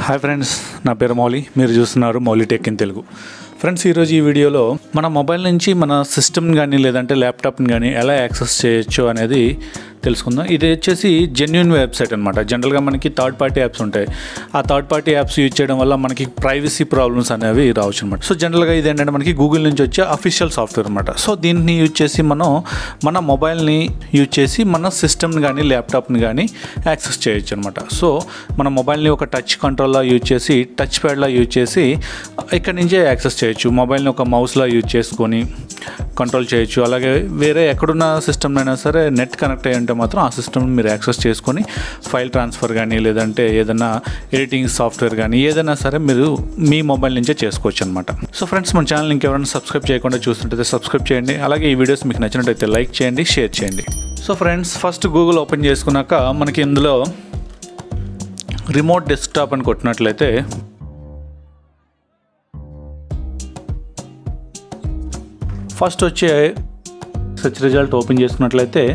hi friends నా పేరు మౌలి మీరు చూస్తున్నారు Mouli tech in Telugu friends ఈరోజు ఈ వీడియోలో మన మొబైల్ నుంచి మన సిస్టమ్ని కానీ లేదంటే ల్యాప్టాప్ని కానీ ఎలా యాక్సెస్ చేయొచ్చు అనేది తెలుసుకుందాం ఇది వచ్చేసి జెన్యున్ వెబ్సైట్ అనమాట జనరల్గా మనకి థర్డ్ పార్టీ యాప్స్ ఉంటాయి ఆ థర్డ్ పార్టీ యాప్స్ యూజ్ చేయడం వల్ల మనకి ప్రైవసీ ప్రాబ్లమ్స్ అనేవి రావచ్చు అనమాట సో జనరల్గా ఇది ఏంటంటే మనకి గూగుల్ నుంచి వచ్చే అఫీషియల్ సాఫ్ట్వేర్ అనమాట సో దీన్ని యూజ్ చేసి మనం మన మొబైల్ని యూజ్ చేసి మన సిస్టమ్ని కానీ ల్యాప్టాప్ని కానీ యాక్సెస్ చేయొచ్చు అనమాట సో మన మొబైల్ని ఒక టచ్ కంట్రోల్లా యూజ్ చేసి టచ్ ప్యాడ్లా యూజ్ చేసి ఇక్కడి నుంచే యాక్సెస్ చేయొచ్చు మొబైల్ని ఒక మౌస్లా యూజ్ చేసుకొని కంట్రోల్ చేయొచ్చు అలాగే వేరే ఎక్కడున్న సిస్టమ్ అయినా సరే నెట్ కనెక్ట్ అయ్యి ఉంటే మాత్రం ఆ సిస్టమ్ మీరు యాక్సెస్ చేసుకొని ఫైల్ ట్రాన్స్ఫర్ కానీ లేదంటే ఏదైనా ఎడిటింగ్ సాఫ్ట్వేర్ కానీ ఏదైనా సరే మీరు మీ మొబైల్ నుంచే చేసుకోవచ్చు అనమాట సో ఫ్రెండ్స్ మన ఛానల్ ఇంకెవరైనా సబ్స్క్రైబ్ చేయకుండా చూస్తుంటే సబ్స్క్రైబ్ చేయండి అలాగే ఈ వీడియోస్ మీకు నచ్చినట్టయితే లైక్ చేయండి షేర్ చేయండి so friends first Google open చేసుకున్నాక మనకి ఇందులో రిమోట్ డెస్క్టాప్ అని కొట్టినట్లయితే ఫస్ట్ వచ్చే సెర్చ్ రిజల్ట్ ఓపెన్ చేసుకున్నట్లయితే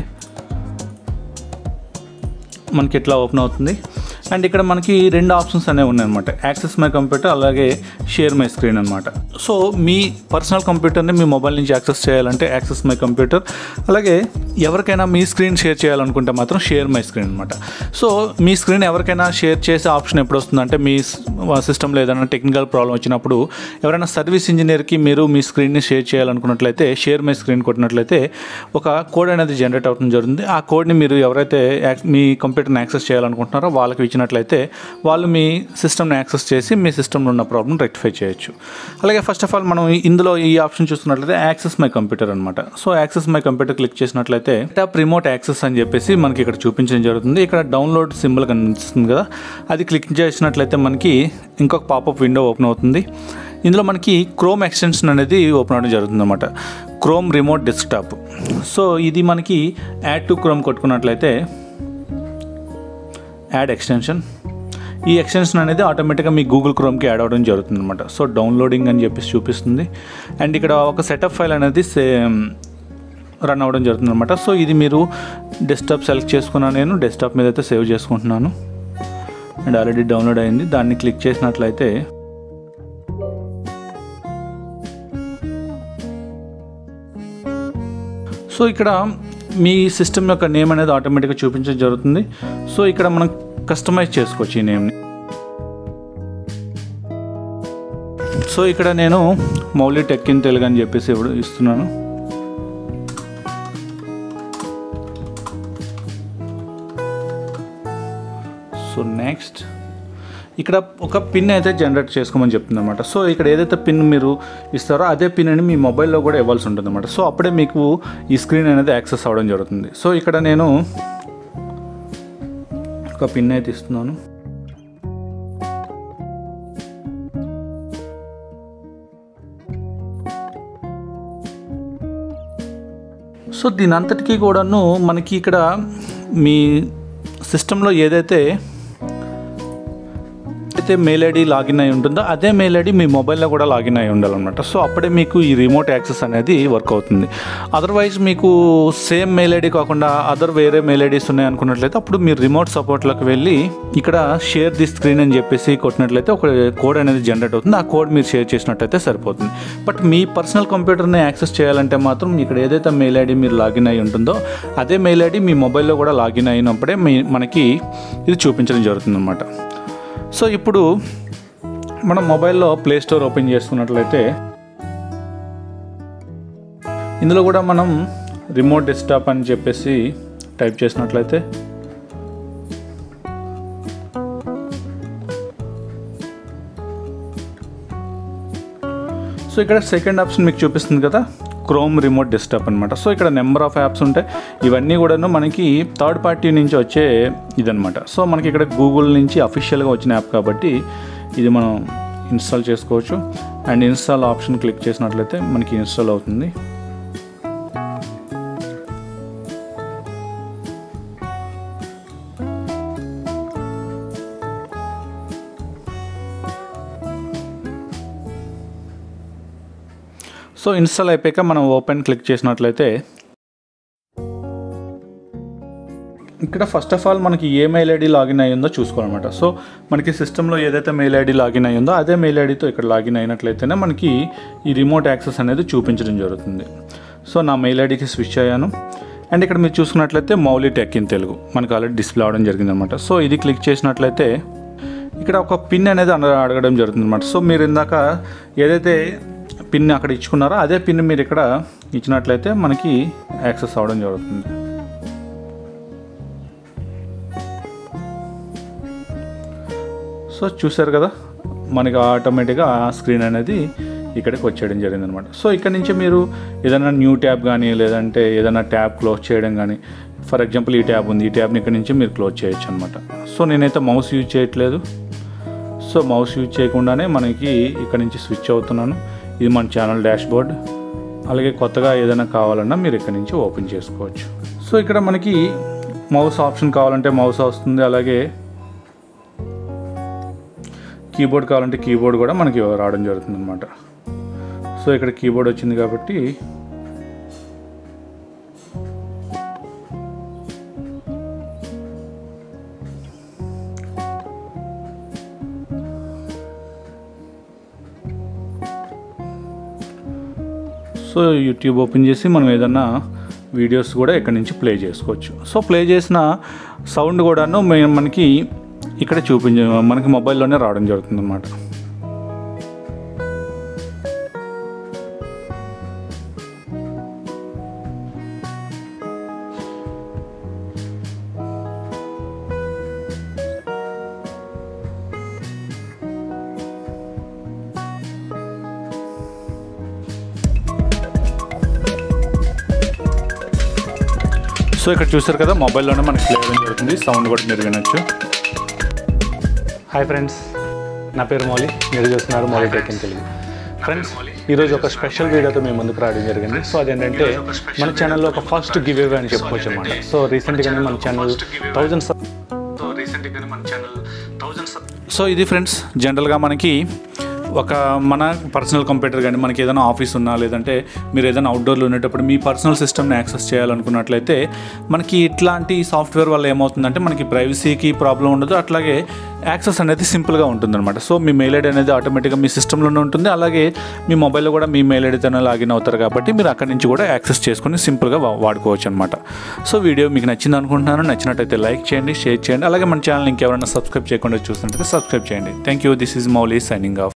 మనకి ఇట్లా ఓపెన్ అవుతుంది అండ్ ఇక్కడ మనకి రెండు ఆప్షన్స్ అనేవి ఉన్నాయన్నమాట యాక్సెస్ మై కంప్యూటర్ అలాగే షేర్ మై స్క్రీన్ అనమాట సో మీ పర్సనల్ కంప్యూటర్ని మీ మొబైల్ నుంచి యాక్సెస్ చేయాలంటే యాక్సెస్ మై కంప్యూటర్ అలాగే ఎవరికైనా మీ స్క్రీన్ షేర్ చేయాలనుకుంటే మాత్రం షేర్ మై స్క్రీన్ అనమాట సో మీ స్క్రీన్ ఎవరికైనా షేర్ చేసే ఆప్షన్ ఎప్పుడు వస్తుందంటే మీ సిస్టంలో ఏదైనా టెక్నికల్ ప్రాబ్లం వచ్చినప్పుడు ఎవరైనా సర్వీస్ ఇంజనీర్కి మీరు మీ స్క్రీన్ని షేర్ చేయాలనుకున్నట్లయితే షేర్ మై స్క్రీన్ కొట్టినట్లయితే ఒక కోడ్ అనేది జనరేట్ అవడం జరుగుతుంది ఆ కోడ్ని మీరు ఎవరైతే యాక్- మీ కంప్యూటర్ని యాక్సెస్ చేయాలనుకుంటున్నారో వాళ్ళకి ఇచ్చినట్లయితే వాళ్ళు మీ సిస్టమ్ని యాక్సెస్ చేసి మీ సిస్టంలో ఉన్న ప్రాబ్లం రెక్టిఫై చేయొచ్చు అలాగే ఫస్ట్ ఆఫ్ ఆల్ మనం ఇందులో ఈ ఆప్షన్ చూస్తున్నట్లయితే యాక్సెస్ మై కంప్యూటర్ అనమాట so access my computer click చేసినట్లయితే టాప్ రిమోట్ యాక్సెస్ అని చెప్పేసి మనకి ఇక్కడ చూపించడం జరుగుతుంది ఇక్కడ డౌన్లోడ్ సింబల్ కనిపిస్తుంది కదా అది క్లిక్ చేసినట్లయితే మనకి ఇంకొక పాపప్ విండో ఓపెన్ అవుతుంది ఇందులో మనకి క్రోమ్ ఎక్స్టెన్షన్ అనేది ఓపెన్ అవడం జరుగుతుంది అనమాట క్రోమ్ రిమోట్ డెస్క్టాప్ సో ఇది మనకి యాడ్ టు క్రోమ్ కొట్టుకున్నట్లయితే యాడ్ ఎక్స్టెన్షన్ ఈ ఎక్స్టెన్షన్ అనేది ఆటోమేటిక్గా మీ గూగుల్ క్రోమ్కి యాడ్ అవ్వడం జరుగుతుంది అనమాట సో డౌన్లోడింగ్ అని చెప్పేసి చూపిస్తుంది అండ్ ఇక్కడ ఒక సెటప్ ఫైల్ అనేది సేమ్ రన్ అవ్వడం జరుగుతుంది అనమాట సో ఇది మీరు డెస్క్టాప్ సెలెక్ట్ చేసుకున్నాను నేను డెస్క్టాప్ మీద అయితే సేవ్ చేసుకుంటున్నాను అండ్ ఆల్రెడీ డౌన్లోడ్ అయింది దాన్ని క్లిక్ చేసినట్లయితే సో ఇక్కడ మీ సిస్టమ్ యొక్క నేమ్ అనేది ఆటోమేటిక్గా చూపించడం జరుగుతుంది సో ఇక్కడ మనం కస్టమైజ్ చేసుకోవచ్చు ఈ నేమ్ని సో ఇక్కడ నేను మౌలి టెక్ ఇన్ తెలుగు అని చెప్పేసి ఇప్పుడు ఇస్తున్నాను సో నెక్స్ట్ ఇక్కడ ఒక పిన్ అయితే జనరేట్ చేసుకోమని చెప్తుంది అనమాట సో ఇక్కడ ఏదైతే పిన్ మీరు ఇస్తారో అదే పిన్ అని మీ మొబైల్లో కూడా ఇవ్వాల్సి ఉంటుంది అనమాట సో అప్పుడే మీకు ఈ స్క్రీన్ అనేది యాక్సెస్ అవ్వడం జరుగుతుంది సో ఇక్కడ నేను ఒక పిన్ అయితే ఇస్తున్నాను సో దీని అంతటికీ కూడాను మనకి ఇక్కడ మీ సిస్టంలో ఏదైతే అయితే మెయిల్ ఐడి లాగిన్ అయి ఉంటుందో అదే మెయిల్ ఐడి మీ మొబైల్లో కూడా లాగిన్ అయి ఉండాలన్నమాట సో అప్పుడే మీకు ఈ రిమోట్ యాక్సెస్ అనేది వర్క్ అవుతుంది అదర్వైజ్ మీకు సేమ్ మెయిల్ ఐడి కాకుండా అదర్ వేరే మెయిల్ ఐడీస్ ఉన్నాయి అనుకున్నట్లయితే అప్పుడు మీరు రిమోట్ సపోర్ట్లోకి వెళ్ళి ఇక్కడ షేర్ ది స్క్రీన్ అని చెప్పేసి కొట్టినట్లయితే ఒక కోడ్ అనేది జనరేట్ అవుతుంది ఆ కోడ్ మీరు షేర్ చేసినట్టయితే సరిపోతుంది బట్ మీ పర్సనల్ కంప్యూటర్ని యాక్సెస్ చేయాలంటే మాత్రం ఇక్కడ ఏదైతే మెయిల్ ఐడి మీరు లాగిన్ అయి ఉంటుందో అదే మెయిల్ ఐడి మీ మొబైల్లో కూడా లాగిన్ అయినప్పుడే మీ మనకి ఇది చూపించడం జరుగుతుంది అనమాట సో ఇప్పుడు మనం మొబైల్లో ప్లే స్టోర్ ఓపెన్ చేసుకున్నట్లయితే ఇందులో కూడా మనం రిమోట్ డెస్క్టాప్ అని చెప్పేసి టైప్ చేసినట్లయితే సో ఇక్కడ సెకండ్ ఆప్షన్ మీకు చూపిస్తుంది కదా క్రోమ్ రిమోట్ డెస్క్టాప్ అనమాట సో ఇక్కడ నెంబర్ ఆఫ్ యాప్స్ ఉంటాయి ఇవన్నీ కూడాను మనకి థర్డ్ పార్టీ నుంచి వచ్చే ఇదనమాట సో మనకి ఇక్కడ గూగుల్ నుంచి అఫీషియల్గా వచ్చిన యాప్ కాబట్టి ఇది మనం ఇన్స్టాల్ చేసుకోవచ్చు అండ్ ఇన్స్టాల్ ఆప్షన్ క్లిక్ చేసినట్లయితే మనకి ఇన్స్టాల్ అవుతుంది సో ఇన్స్టాల్ అయిపోయాక మనం ఓపెన్ క్లిక్ చేసినట్లయితే ఇక్కడ ఫస్ట్ ఆఫ్ ఆల్ మనకి ఏ మెయిల్ ఐడి లాగిన్ అయ్యిందో చూసుకోవాలన్నమాట సో మనకి సిస్టంలో ఏదైతే మెయిల్ ఐడి లాగిన్ అయ్యిందో అదే మెయిల్ ఐడితో ఇక్కడ లాగిన్ అయినట్లయితేనే మనకి ఈ రిమోట్ యాక్సెస్ అనేది చూపించడం జరుగుతుంది సో నా మెయిల్ ఐడికి స్విచ్ అయ్యాను అండ్ ఇక్కడ మీరు చూసుకున్నట్లయితే మౌలి టెక్ ఇన్ తెలుగు మనకి ఆల్రెడీ డిస్ప్లే అవడం జరిగిందనమాట సో ఇది క్లిక్ చేసినట్లయితే ఇక్కడ ఒక పిన్ అనేది అన- అడగడం జరుగుతుంది అనమాట సో మీరు ఇందాక ఏదైతే పిన్ అక్కడ ఇచ్చుకున్నారో అదే పిన్ మీరు ఇక్కడ ఇచ్చినట్లయితే మనకి యాక్సెస్ అవ్వడం జరుగుతుంది సో చూసారు కదా మనకి ఆటోమేటిక్గా ఆ స్క్రీన్ అనేది ఇక్కడికి వచ్చేయడం జరిగింది అనమాట సో ఇక్కడ నుంచి మీరు ఏదైనా న్యూ ట్యాబ్ కానీ లేదంటే ఏదైనా ట్యాబ్ క్లోజ్ చేయడం కానీ ఫర్ ఎగ్జాంపుల్ ఈ ట్యాబ్ ఉంది ఈ ట్యాబ్ని ఇక్కడ నుంచి మీరు క్లోజ్ చేయొచ్చు అనమాట సో నేనైతే మౌస్ యూజ్ చేయట్లేదు సో మౌస్ యూజ్ చేయకుండానే మనకి ఇక్కడ నుంచి స్విచ్ అవుతున్నాను ఇది మన ఛానల్ డాష్ బోర్డ్ అలాగే కొత్తగా ఏదైనా కావాలన్నా మీరు ఇక్కడ నుంచి ఓపెన్ చేసుకోవచ్చు సో ఇక్కడ మనకి మౌస్ ఆప్షన్ కావాలంటే మౌస్ వస్తుంది అలాగే కీబోర్డ్ కావాలంటే కీబోర్డ్ కూడా మనకి రావడం జరుగుతుంది అనమాట సో ఇక్కడ కీబోర్డ్ వచ్చింది కాబట్టి సో యూట్యూబ్ ఓపెన్ చేసి మనం ఏదన్నా వీడియోస్ కూడా ఇక్కడ నుంచి ప్లే చేసుకోవచ్చు సో ప్లే చేసిన సౌండ్ కూడాను మే- మనకి ఇక్కడ చూపించ మనకి మొబైల్లోనే రావడం జరుగుతుంది అనమాట సో ఇక్కడ చూసారు కదా మొబైల్లోనే మనకి ప్లే అవ్వడం జరుగుతుంది సౌండ్ కూడా మీరు వినొచ్చు హాయ్ ఫ్రెండ్స్ నా పేరు మౌలి మీరు చూస్తున్నారు Mouli tech in Telugu friends ఈరోజు ఒక స్పెషల్ వీడియోతో మేము ముందుకు రావడం జరిగింది సో అదేంటంటే మన ఛానల్లో ఒక ఫస్ట్ గివ్ అవే అని చెప్పుకోవచ్చు అనమాట సో రీసెంట్గానే మన ఛానల్ థౌజండ్ సో రీసెంట్గానే మన ఛానల్ థౌజండ్ సో ఇది ఫ్రెండ్స్ జనరల్గా మనకి ఒక మన పర్సనల్ కంప్యూటర్ కానీ మనకి ఏదైనా ఆఫీస్ ఉన్నా లేదంటే మీరు ఏదైనా అవుట్డోర్లో ఉండేటప్పుడు మీ పర్సనల్ సిస్టమ్ని యాక్సెస్ చేయాలనుకున్నట్లయితే మనకి ఇట్లాంటి సాఫ్ట్వేర్ వల్ల ఏమవుతుందంటే మనకి ప్రైవసీకి ప్రాబ్లం ఉండదు అట్లాగే యాక్సెస్ అనేది సింపుల్గా ఉంటుందన్నమాట సో మీ మెయిల్ ఐడి అనేది ఆటోమేటిక్గా మీ సిస్టంలోనే ఉంటుంది అలాగే మీ మొబైల్లో కూడా మీ మెయిల్ ఐడితోనే లాగిన్ అవుతారు కాబట్టి మీరు అక్కడి నుంచి కూడా యాక్సెస్ చేసుకొని సింపుల్గా వా- వాడుకోవచ్చు అనమాట సో వీడియో మీకు నచ్చింది అనుకుంటున్నాను నచ్చినట్టయితే లైక్ చేయండి షేర్ చేయండి అలాగే మన ఛానల్ ఇంకెవరైనా సబ్స్క్రైబ్ చేయకుండా చూస్తుంటే సబ్స్క్రైబ్ చేయండి thank you this is Mouli signing of